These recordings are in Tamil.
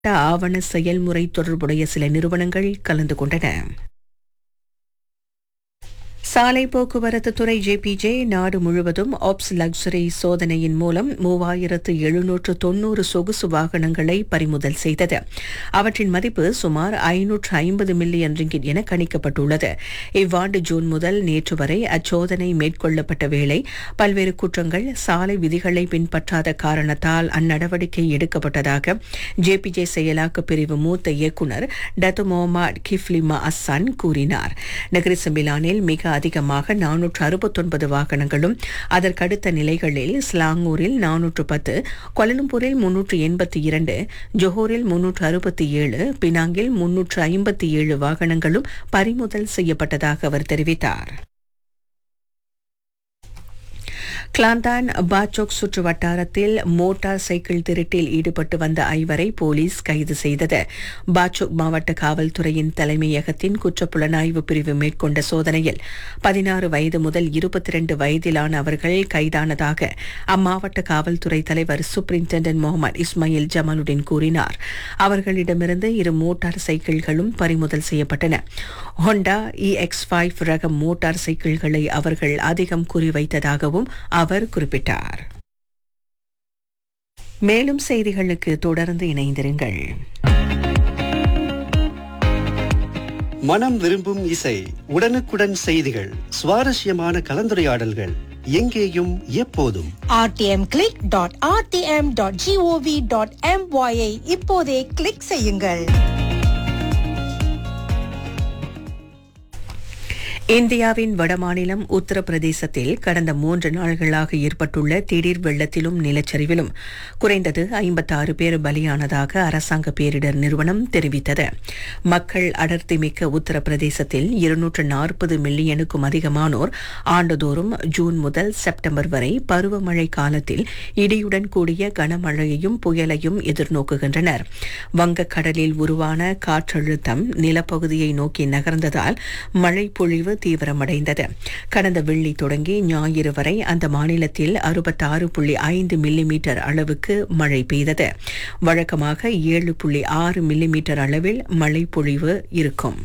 ஆவண செயல்முறை தொடர்புடைய சில நிறுவனங்கள் கலந்து கொண்டன சாலை போக்குவரத்து துறை ஜேபிஜே நாடு முழுவதும் ஆப்ஸ் லக்ஸரி சோதனையின் மூலம் மூவாயிரத்து எழுநூற்று தொன்னூறு சொகுசு வாகனங்களை பறிமுதல் செய்தது அவற்றின் மதிப்பு சுமார் ஐநூற்று ஐம்பது மில்லியன் ரிங்கிட் என கணிக்கப்பட்டுள்ளது இவ்வாண்டு ஜூன் முதல் நேற்று வரை அச்சோதனை மேற்கொள்ளப்பட்ட வேளை பல்வேறு குற்றங்கள் சாலை விதிகளை பின்பற்றாத காரணத்தால் அந்நடவடிக்கை எடுக்கப்பட்டதாக ஜேபிஜே செயலாக்க பிரிவு மூத்த இயக்குநர் டத்து முகமது கிஃப்லிமா அஸ்ஸான் கூறினார் நகரி சம்பிலானில் மிக அதிகமாக நானூற்று அறுபத்தொன்பது வாகனங்களும் அதற்கடுத்த நிலைகளில் ஸ்லாங்கூரில் நானூற்று பத்து கொலலம்பூரில் முன்னூற்று எண்பத்தி இரண்டு ஜொஹோரில் முன்னூற்று அறுபத்தி ஏழு பினாங்கில் முன்னூற்று ஐம்பத்தி ஏழு வாகனங்களும் பறிமுதல் செய்யப்பட்டதாக அவர் தெரிவித்தார் கிளாந்தான் பாச்சோக் சுற்று வட்டாரத்தில் மோட்டார் சைக்கிள் திருட்டில் ஈடுபட்டு வந்த ஐவரை போலீஸ் கைது செய்தது பாச்சோக் மாவட்ட காவல்துறையின் தலைமையகத்தின் குற்றப்புலனாய்வு பிரிவு மேற்கொண்ட சோதனையில் பதினாறு வயது முதல் இருபத்தி இரண்டு வயதிலான அவர்கள் கைதானதாக அம்மாவட்ட காவல்துறை தலைவர் சூப்பரிண்டென்டென்ட் முகமது இஸ்மாயில் ஜமாலுடன் கூறினார் அவர்களிடமிருந்து இரு மோட்டார் சைக்கிள்களும் பறிமுதல் செய்யப்பட்டன ஹோண்டா இ எக்ஸ் ஃபைவ் ரக மோட்டார் சைக்கிள்களை அவர்கள் அதிகம் குறிவைத்ததாகவும் அவர் குறிப்பிட்டார் மேலும் செய்திகளுக்கு தொடர்ந்து இணைந்திருங்கள் மனம் விரும்பும் இசை உடனுக்குடன் செய்திகள் சுவாரஸ்யமான கலந்துரையாடல்கள் எங்கேயும் எப்போதும் rtmclick.rtm.gov.my ஐ இப்போதே கிளிக் செய்யுங்கள் இந்தியாவின் வடமாநிலம் உத்தரப்பிரதேசத்தில் கடந்த மூன்று நாள்களாக ஏற்பட்டுள்ள திடீர் வெள்ளத்திலும் நிலச்சரிவிலும் குறைந்தது ஐம்பத்தாறு பேர் பலியானதாக அரசாங்க பேரிடர் நிறுவனம் தெரிவித்தது மக்கள் அடர்த்தி மிக்க உத்தரப்பிரதேசத்தில் இருநூற்று நாற்பது மில்லியனுக்கும் அதிகமானோர் ஆண்டுதோறும் ஜூன் முதல் செப்டம்பர் வரை பருவமழை காலத்தில் இடியுடன் கூடிய கனமழையையும் புயலையும் எதிர்நோக்குகின்றனர் வங்கக்கடலில் உருவான காற்றழுத்தம் நிலப்பகுதியை நோக்கி நகர்ந்ததால் மழை பொழிவு தீவிரமடைந்தது கடந்த வெள்ளி தொடங்கி ஞாயிறு வரை அந்த மாநிலத்தில் அறுபத்தாறு புள்ளி ஐந்து மில்லிமீட்டர் அளவுக்கு மழை பெய்தது வழக்கமாக ஏழு புள்ளி ஆறு மில்லிமீட்டர் அளவில் மழை பொழிவு இருக்கும்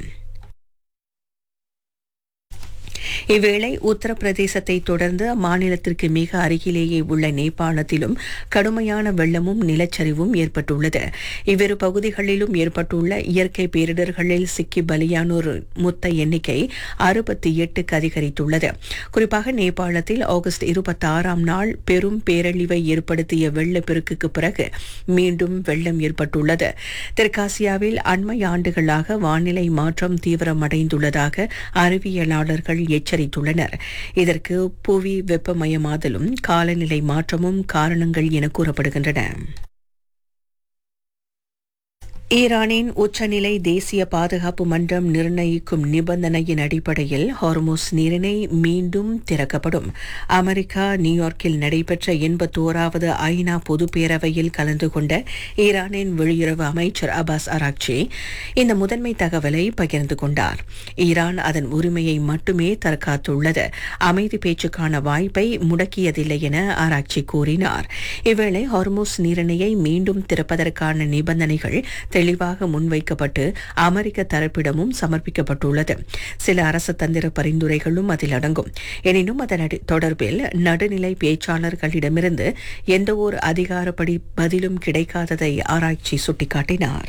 இவ்வேளை உத்தரப்பிரதேசத்தை தொடர்ந்து அம்மாநிலத்திற்கு மிக அருகிலேயே உள்ள நேபாளத்திலும் கடுமையான வெள்ளமும் நிலச்சரிவும் ஏற்பட்டுள்ளது இவ்விரு பகுதிகளிலும் ஏற்பட்டுள்ள இயற்கை பேரிடர்களில் சிக்கி பலியானோர் மொத்த எண்ணிக்கை அறுபத்தி எட்டுக்கு அதிகரித்துள்ளது குறிப்பாக நேபாளத்தில் ஆகஸ்ட் இருபத்தாறாம் நாள் பெரும் பேரழிவை ஏற்படுத்திய வெள்ளப்பெருக்குக்கு பிறகு மீண்டும் வெள்ளம் ஏற்பட்டுள்ளது தெற்காசியாவில் அண்மை ஆண்டுகளாக வானிலை மாற்றம் தீவிரமடைந்துள்ளதாக அறிவியலாளர்கள் எச்சரித்துள்ளனர் இதற்கு புவி வெப்பமயமாதலும் காலநிலை மாற்றமும் காரணங்கள் என கூறப்படுகின்றன ஈரானின் உச்சநிலை தேசிய பாதுகாப்பு மன்றம் நிர்ணயிக்கும் நிபந்தனையின் அடிப்படையில் ஹார்மோஸ் நீரிணை மீண்டும் திறக்கப்படும் அமெரிக்கா நியூயார்க்கில் நடைபெற்ற எண்பத்தோராவது ஐநா பொதுப் பேரவையில் கலந்து கொண்ட ஈரானின் வெளியுறவு அமைச்சர் அபாஸ் அராக்சி இந்த முதன்மை தகவலை பகிர்ந்து கொண்டார் ஈரான் அதன் உரிமையை மட்டுமே தற்காத்துள்ளது அமைதி பேச்சுக்கான வாய்ப்பை முடக்கியதில்லை என ஆராய்ச்சி கூறினார் இவ்வேளை ஹார்மோஸ் நீரிணையை மீண்டும் திறப்பதற்கான நிபந்தனைகள் தெளிவாக முன்வைக்கப்பட்டு அமெரிக்க தரப்பிடமும் சமர்ப்பிக்கப்பட்டுள்ளது சில அரசு தந்திர பரிந்துரைகளும் அதில் அடங்கும் எனினும் அதன் அடி- தொடர்பில் நடுநிலை பேச்சாளர்களிடமிருந்து எந்தவொரு அதிகாரப்படி பதிலும் கிடைக்காததை ஆராய்ச்சி சுட்டிக்காட்டினார்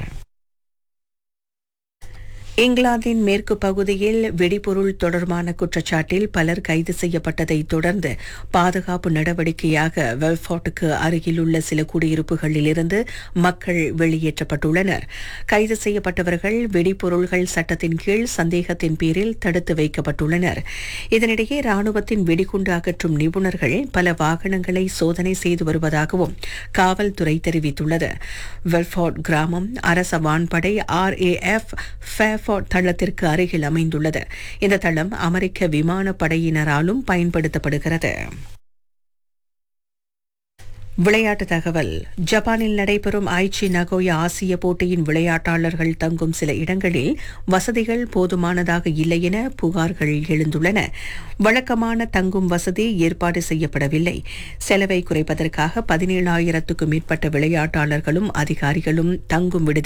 இங்கிலாந்தின் மேற்கு பகுதியில் வெடிபொருள் தொடர்பான குற்றச்சாட்டில் பலர் கைது செய்யப்பட்டதை தொடர்ந்து பாதுகாப்பு நடவடிக்கையாக வெல்ஃபோர்ட்டுக்கு அருகிலுள்ள சில குடியிருப்புகளிலிருந்து மக்கள் வெளியேற்றப்பட்டுள்ளனர் கைது செய்யப்பட்டவர்கள் வெடிபொருள்கள் சட்டத்தின் கீழ் சந்தேகத்தின் பேரில் தடுத்து வைக்கப்பட்டுள்ளனர் இதனிடையே ராணுவத்தின் வெடிகுண்டு அகற்றும் நிபுணர்கள் பல வாகனங்களை சோதனை செய்து வருவதாகவும் காவல்துறை தெரிவித்துள்ளது வெல்ஃபோர்ட் கிராமம் அரச வான்படை ஆர்ஏஎஃப் ஃபேஃபோர்ட் தளத்திற்கு அருகில் அமைந்துள்ளது இந்த தளம் அமெரிக்க விமானப்படையினராலும் பயன்படுத்தப்படுகிறது விளையாட்டு தகவல் ஜப்பானில் நடைபெறும் ஐச்சி நகோயா ஆசிய போட்டியின் விளையாட்டாளர்கள் தங்கும் சில இடங்களில் வசதிகள் போதுமானதாக இல்லை என புகார்கள் எழுந்துள்ளன வழக்கமான தங்கும் வசதி ஏற்பாடு செய்யப்படவில்லை செலவை குறைப்பதற்காக பதினேழாயிரத்துக்கும் மேற்பட்ட விளையாட்டாளர்களும் அதிகாரிகளும் தங்கும் விடுதி